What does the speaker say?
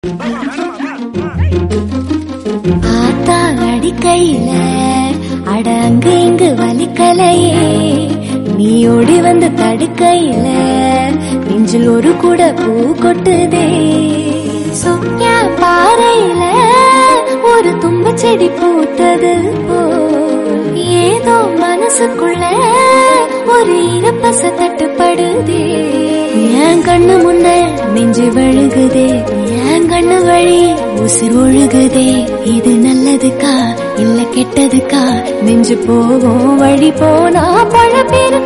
ஆத்தா அடிக்கையில அட அங்க இங்கு வலிக்கலையே நீ ஓடி வந்து தடுக்கையில நெஞ்சில் ஒரு கூட பூ கொட்டுதே சுக்கியா பாறையில ஒரு தும்ப செடி பூத்தது போல் ஏதோ மனசுக்குள்ள ஒரு இனப்பச தட்டுப்படுதே என் கண்ணு முன்ன நெஞ்சு வழுகுதே என் கண்ணு வழி உசிர் ஒழுகுதே இது நல்லதுக்கா இல்ல கெட்டதுக்கா நெஞ்சு போகும் வழி போனா பல பேர்